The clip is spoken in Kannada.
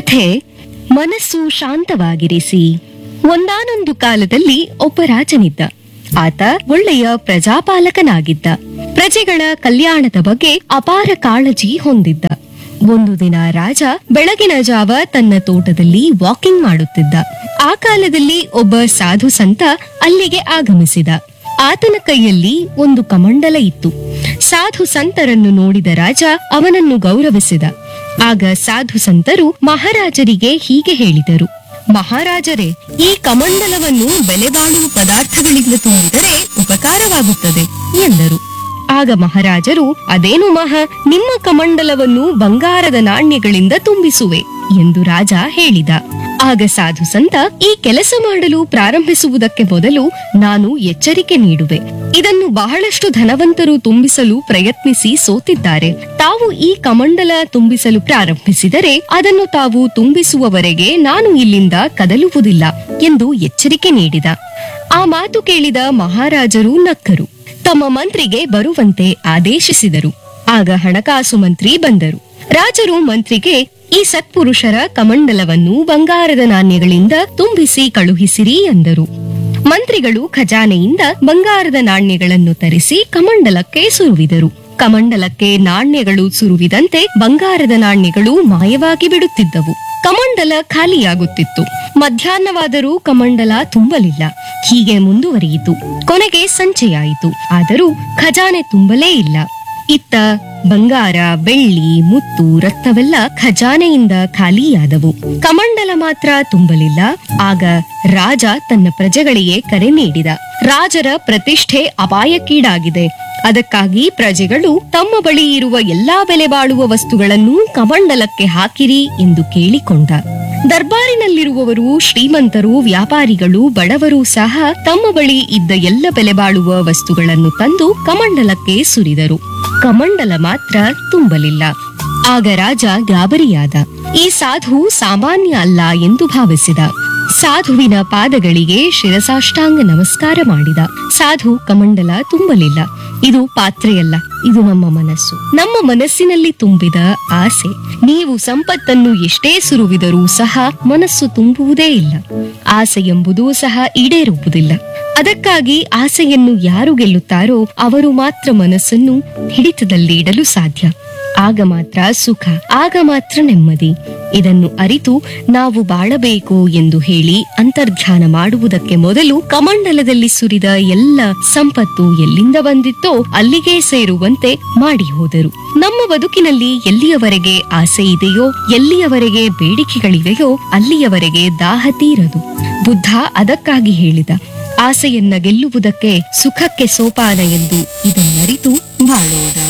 ಕಥೆ ಮನಸ್ಸು ಶಾಂತವಾಗಿರಿಸಿ ಒಂದಾನೊಂದು ಕಾಲದಲ್ಲಿ ಒಬ್ಬ ರಾಜನಿದ್ದ ಆತ ಒಳ್ಳೆಯ ಪ್ರಜಾಪಾಲಕನಾಗಿದ್ದ ಪ್ರಜೆಗಳ ಕಲ್ಯಾಣದ ಬಗ್ಗೆ ಅಪಾರ ಕಾಳಜಿ ಹೊಂದಿದ್ದ ಒಂದು ದಿನ ರಾಜ ಬೆಳಗಿನ ಜಾವ ತನ್ನ ತೋಟದಲ್ಲಿ ವಾಕಿಂಗ್ ಮಾಡುತ್ತಿದ್ದ ಆ ಕಾಲದಲ್ಲಿ ಒಬ್ಬ ಸಾಧು ಸಂತ ಅಲ್ಲಿಗೆ ಆಗಮಿಸಿದ ಆತನ ಕೈಯಲ್ಲಿ ಒಂದು ಕಮಂಡಲ ಇತ್ತು ಸಾಧು ಸಂತರನ್ನು ನೋಡಿದ ರಾಜ ಅವನನ್ನು ಗೌರವಿಸಿದ ಆಗ ಸಾಧು ಸಂತರು ಮಹಾರಾಜರಿಗೆ ಹೀಗೆ ಹೇಳಿದರು ಮಹಾರಾಜರೇ ಈ ಕಮಂಡಲವನ್ನು ಬೆಲೆ ಬಾಳುವ ಪದಾರ್ಥಗಳಿಂದ ತುಂಬಿದರೆ ಉಪಕಾರವಾಗುತ್ತದೆ ಎಂದರು ಆಗ ಮಹಾರಾಜರು ಅದೇನು ಮಹಾ ನಿಮ್ಮ ಕಮಂಡಲವನ್ನು ಬಂಗಾರದ ನಾಣ್ಯಗಳಿಂದ ತುಂಬಿಸುವೆ ಎಂದು ರಾಜ ಹೇಳಿದ ಆಗ ಸಾಧು ಸಂತ ಈ ಕೆಲಸ ಮಾಡಲು ಪ್ರಾರಂಭಿಸುವುದಕ್ಕೆ ಮೊದಲು ನಾನು ಎಚ್ಚರಿಕೆ ನೀಡುವೆ ಇದನ್ನು ಬಹಳಷ್ಟು ಧನವಂತರು ತುಂಬಿಸಲು ಪ್ರಯತ್ನಿಸಿ ಸೋತಿದ್ದಾರೆ ತಾವು ಈ ಕಮಂಡಲ ತುಂಬಿಸಲು ಪ್ರಾರಂಭಿಸಿದರೆ ಅದನ್ನು ತಾವು ತುಂಬಿಸುವವರೆಗೆ ನಾನು ಇಲ್ಲಿಂದ ಕದಲುವುದಿಲ್ಲ ಎಂದು ಎಚ್ಚರಿಕೆ ನೀಡಿದ ಆ ಮಾತು ಕೇಳಿದ ಮಹಾರಾಜರು ನಕ್ಕರು ತಮ್ಮ ಮಂತ್ರಿಗೆ ಬರುವಂತೆ ಆದೇಶಿಸಿದರು ಆಗ ಹಣಕಾಸು ಮಂತ್ರಿ ಬಂದರು ರಾಜರು ಮಂತ್ರಿಗೆ ಈ ಸತ್ಪುರುಷರ ಕಮಂಡಲವನ್ನು ಬಂಗಾರದ ನಾಣ್ಯಗಳಿಂದ ತುಂಬಿಸಿ ಕಳುಹಿಸಿರಿ ಎಂದರು ಮಂತ್ರಿಗಳು ಖಜಾನೆಯಿಂದ ಬಂಗಾರದ ನಾಣ್ಯಗಳನ್ನು ತರಿಸಿ ಕಮಂಡಲಕ್ಕೆ ಸುರುವಿದರು ಕಮಂಡಲಕ್ಕೆ ನಾಣ್ಯಗಳು ಸುರುವಿದಂತೆ ಬಂಗಾರದ ನಾಣ್ಯಗಳು ಮಾಯವಾಗಿ ಬಿಡುತ್ತಿದ್ದವು ಕಮಂಡಲ ಖಾಲಿಯಾಗುತ್ತಿತ್ತು ಮಧ್ಯಾಹ್ನವಾದರೂ ಕಮಂಡಲ ತುಂಬಲಿಲ್ಲ ಹೀಗೆ ಮುಂದುವರಿಯಿತು ಕೊನೆಗೆ ಸಂಚೆಯಾಯಿತು ಆದರೂ ಖಜಾನೆ ತುಂಬಲೇ ಇಲ್ಲ ಇತ್ತ ಬಂಗಾರ ಬೆಳ್ಳಿ ಮುತ್ತು ರಕ್ತವೆಲ್ಲ ಖಜಾನೆಯಿಂದ ಖಾಲಿಯಾದವು ಕಮಂಡಲ ಮಾತ್ರ ತುಂಬಲಿಲ್ಲ ಆಗ ರಾಜ ತನ್ನ ಪ್ರಜೆಗಳಿಗೆ ಕರೆ ನೀಡಿದ ರಾಜರ ಪ್ರತಿಷ್ಠೆ ಅಪಾಯಕ್ಕೀಡಾಗಿದೆ ಅದಕ್ಕಾಗಿ ಪ್ರಜೆಗಳು ತಮ್ಮ ಬಳಿ ಇರುವ ಎಲ್ಲಾ ಬೆಲೆ ಬಾಳುವ ವಸ್ತುಗಳನ್ನು ಕಮಂಡಲಕ್ಕೆ ಹಾಕಿರಿ ಎಂದು ಕೇಳಿಕೊಂಡ ದರ್ಬಾರಿನಲ್ಲಿರುವವರು ಶ್ರೀಮಂತರು ವ್ಯಾಪಾರಿಗಳು ಬಡವರು ಸಹ ತಮ್ಮ ಬಳಿ ಇದ್ದ ಎಲ್ಲ ಬೆಲೆ ಬಾಳುವ ವಸ್ತುಗಳನ್ನು ತಂದು ಕಮಂಡಲಕ್ಕೆ ಸುರಿದರು ಕಮಂಡಲ ಮಾತ್ರ ತುಂಬಲಿಲ್ಲ ಆಗ ರಾಜ ಗಾಬರಿಯಾದ ಈ ಸಾಧು ಸಾಮಾನ್ಯ ಅಲ್ಲ ಎಂದು ಭಾವಿಸಿದ ಸಾಧುವಿನ ಪಾದಗಳಿಗೆ ಶಿರಸಾಷ್ಟಾಂಗ ನಮಸ್ಕಾರ ಮಾಡಿದ ಸಾಧು ಕಮಂಡಲ ತುಂಬಲಿಲ್ಲ ಇದು ಪಾತ್ರೆಯಲ್ಲ ಇದು ನಮ್ಮ ಮನಸ್ಸು ನಮ್ಮ ಮನಸ್ಸಿನಲ್ಲಿ ತುಂಬಿದ ಆಸೆ ನೀವು ಸಂಪತ್ತನ್ನು ಎಷ್ಟೇ ಸುರುವಿದರೂ ಸಹ ಮನಸ್ಸು ತುಂಬುವುದೇ ಇಲ್ಲ ಆಸೆ ಎಂಬುದೂ ಸಹ ಈಡೇರುವುದಿಲ್ಲ ಅದಕ್ಕಾಗಿ ಆಸೆಯನ್ನು ಯಾರು ಗೆಲ್ಲುತ್ತಾರೋ ಅವರು ಮಾತ್ರ ಮನಸ್ಸನ್ನು ಹಿಡಿತದಲ್ಲಿ ಇಡಲು ಸಾಧ್ಯ ಆಗ ಮಾತ್ರ ಸುಖ ಆಗ ಮಾತ್ರ ನೆಮ್ಮದಿ ಇದನ್ನು ಅರಿತು ನಾವು ಬಾಳಬೇಕು ಎಂದು ಹೇಳಿ ಅಂತರ್ಧ್ಯಾನ ಮಾಡುವುದಕ್ಕೆ ಮೊದಲು ಕಮಂಡಲದಲ್ಲಿ ಸುರಿದ ಎಲ್ಲ ಸಂಪತ್ತು ಎಲ್ಲಿಂದ ಬಂದಿತ್ತೋ ಅಲ್ಲಿಗೆ ಸೇರುವಂತೆ ಮಾಡಿ ಹೋದರು ನಮ್ಮ ಬದುಕಿನಲ್ಲಿ ಎಲ್ಲಿಯವರೆಗೆ ಆಸೆ ಇದೆಯೋ ಎಲ್ಲಿಯವರೆಗೆ ಬೇಡಿಕೆಗಳಿವೆಯೋ ಅಲ್ಲಿಯವರೆಗೆ ದಾಹ ತೀರದು ಬುದ್ಧ ಅದಕ್ಕಾಗಿ ಹೇಳಿದ ಆಸೆಯನ್ನ ಗೆಲ್ಲುವುದಕ್ಕೆ ಸುಖಕ್ಕೆ ಸೋಪಾನ ಎಂದು ಇದನ್ನರಿತು ಬಾಳೋಣ